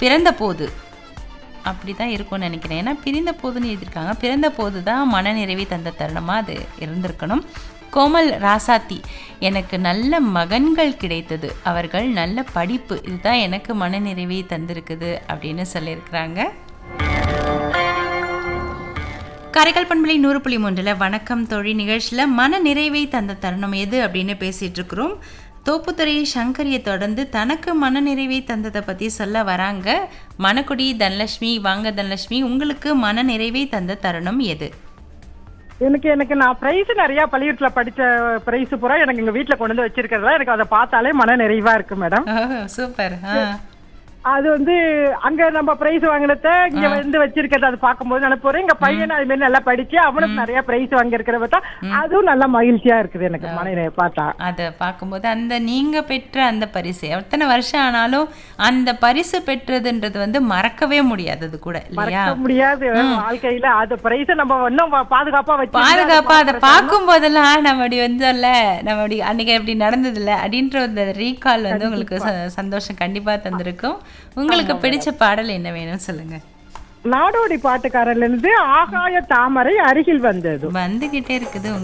பிறந்த போது அப்படி தான் இருக்கும்னு நினைக்கிறேன் ஏன்னா பிரிந்த போதுன்னு எழுதியிருக்காங்க பிறந்த போது தான் மனநிறைவை தந்த தருணமாக அது இருந்திருக்கணும் கோமல் ராசாத்தி எனக்கு நல்ல மகன்கள் கிடைத்தது அவர்கள் நல்ல படிப்பு இதுதான் எனக்கு மனநிறைவை தந்திருக்குது அப்படின்னு சொல்லியிருக்கிறாங்க காரைக்கால் பண்பலை நூறு புள்ளி மூன்றில் வணக்கம் தொழில் நிகழ்ச்சியில் மன நிறைவை தந்த தருணம் எது அப்படின்னு பேசிகிட்டு இருக்கிறோம் தோப்புத்துறை சங்கரியை தொடர்ந்து தனக்கு மன நிறைவை தந்ததை பற்றி சொல்ல வராங்க மணக்குடி தனலட்சுமி வாங்க தனலட்சுமி உங்களுக்கு மன நிறைவை தந்த தருணம் எது எனக்கு எனக்கு நான் பிரைஸ் நிறைய பள்ளிக்கூடத்துல படிச்ச பிரைஸ் பூரா எனக்கு எங்க வீட்ல கொண்டு வந்து வச்சிருக்கிறதா எனக்கு அதை பார்த்தாலே மன நிறைவா இருக்கு மேடம் சூப்பர் அது வந்து அங்க நம்ம பிரைஸ் வாங்கினத இங்க வந்து வச்சிருக்கிறது அது பார்க்கும்போது நினைப்போம் எங்க பையன் அது மாதிரி நல்லா படிச்சு அவனுக்கு நிறைய பிரைஸ் வாங்கி இருக்கிற பார்த்தா அதுவும் நல்ல மகிழ்ச்சியா இருக்குது எனக்கு மன நிறைவை பார்த்தா அதை பார்க்கும்போது அந்த நீங்க பெற்ற அந்த பரிசு எத்தனை வருஷம் ஆனாலும் அந்த பரிசு பெற்றதுன்றது வந்து மறக்கவே முடியாது அது கூட இல்லையா மறக்க முடியாது வாழ்க்கையில அது பிரைஸ் நம்ம இன்னும் பாதுகாப்பா வச்சு பாதுகாப்பா அதை பார்க்கும் போதெல்லாம் நம்ம அப்படி வந்தோம்ல நம்ம அப்படி அன்னைக்கு அப்படி நடந்ததில்ல அப்படின்ற அந்த ரீகால் வந்து உங்களுக்கு ச- சந்தோஷம் கண்டிப்பா தந்திருக்கும் உங்களுக்கு பிடிச்ச பாடல் என்ன வேணும் சொல்லுங்க நாடோடி பாட்டுக்காரர்ல இருந்து ஆகாய தாமரை அருகில் வந்தது வந்துகிட்டே இருக்குது